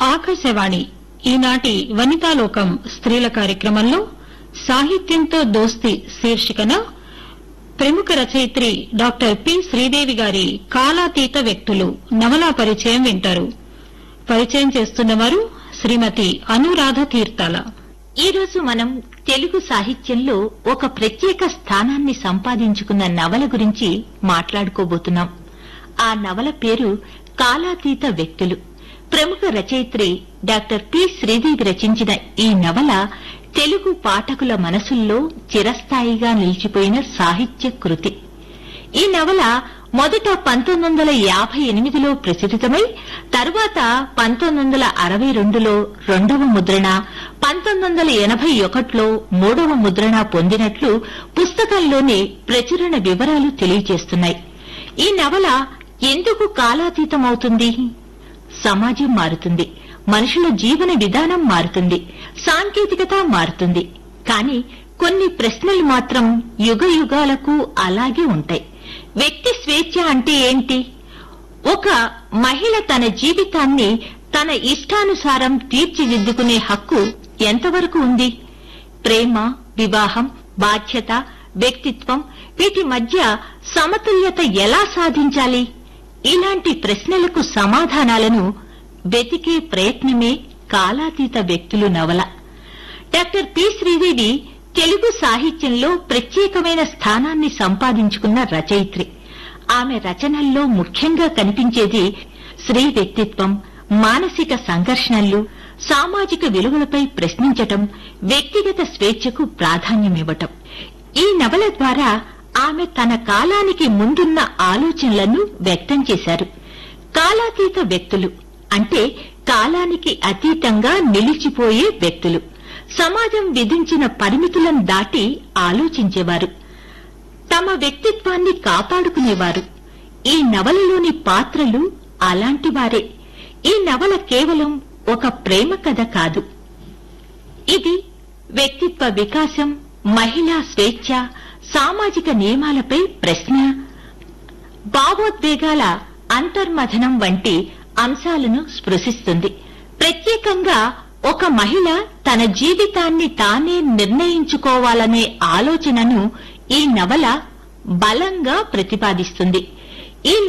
ఆకాశవాణి ఈనాటి వనితాలోకం స్త్రీల కార్యక్రమంలో సాహిత్యంతో దోస్తి శీర్షికన ప్రముఖ రచయిత్రి డాక్టర్ పి శ్రీదేవి గారి కాలాతీత వ్యక్తులు నవలా పరిచయం వింటారు పరిచయం చేస్తున్నవారు శ్రీమతి అనురాధ తీర్థాల ఈ రోజు మనం తెలుగు సాహిత్యంలో ఒక ప్రత్యేక స్థానాన్ని సంపాదించుకున్న నవల గురించి మాట్లాడుకోబోతున్నాం ఆ నవల పేరు కాలాతీత వ్యక్తులు ప్రముఖ రచయిత్రి డాక్టర్ పి శ్రీదేవి రచించిన ఈ నవల తెలుగు పాఠకుల మనసుల్లో చిరస్థాయిగా నిలిచిపోయిన సాహిత్య కృతి ఈ నవల మొదట పంతొమ్మిది వందల యాభై ఎనిమిదిలో ప్రచురితమై తరువాత పంతొమ్మిది వందల అరవై రెండులో రెండవ ముద్రణ పంతొమ్మిది వందల ఎనభై ఒకటిలో మూడవ ముద్రణ పొందినట్లు పుస్తకంలోని ప్రచురణ వివరాలు తెలియజేస్తున్నాయి ఈ నవల ఎందుకు కాలాతీతమవుతుంది సమాజం మారుతుంది మనుషుల జీవన విధానం మారుతుంది సాంకేతికత మారుతుంది కానీ కొన్ని ప్రశ్నలు మాత్రం యుగ యుగాలకు అలాగే ఉంటాయి వ్యక్తి స్వేచ్ఛ అంటే ఏంటి ఒక మహిళ తన జీవితాన్ని తన ఇష్టానుసారం తీర్చిదిద్దుకునే హక్కు ఎంతవరకు ఉంది ప్రేమ వివాహం బాధ్యత వ్యక్తిత్వం వీటి మధ్య సమతుల్యత ఎలా సాధించాలి ఇలాంటి ప్రశ్నలకు సమాధానాలను వెతికే ప్రయత్నమే కాలాతీత వ్యక్తులు నవల డాక్టర్ పి శ్రీదేవి తెలుగు సాహిత్యంలో ప్రత్యేకమైన స్థానాన్ని సంపాదించుకున్న రచయిత్రి ఆమె రచనల్లో ముఖ్యంగా కనిపించేది స్త్రీ వ్యక్తిత్వం మానసిక సంఘర్షణలు సామాజిక విలువలపై ప్రశ్నించటం వ్యక్తిగత స్వేచ్ఛకు ప్రాధాన్యమివ్వటం ఈ నవల ద్వారా ఆమె తన కాలానికి ముందున్న ఆలోచనలను వ్యక్తం చేశారు కాలాతీత వ్యక్తులు అంటే కాలానికి అతీతంగా నిలిచిపోయే వ్యక్తులు సమాజం విధించిన పరిమితులను దాటి ఆలోచించేవారు తమ వ్యక్తిత్వాన్ని కాపాడుకునేవారు ఈ నవలలోని పాత్రలు అలాంటివారే ఈ నవల కేవలం ఒక ప్రేమ కథ కాదు ఇది వ్యక్తిత్వ వికాసం మహిళా స్వేచ్ఛ సామాజిక నియమాలపై ప్రశ్న భావోద్వేగాల అంతర్మథనం వంటి అంశాలను స్పృశిస్తుంది ప్రత్యేకంగా ఒక మహిళ తన జీవితాన్ని తానే నిర్ణయించుకోవాలనే ఆలోచనను ఈ నవల బలంగా ప్రతిపాదిస్తుంది ఈ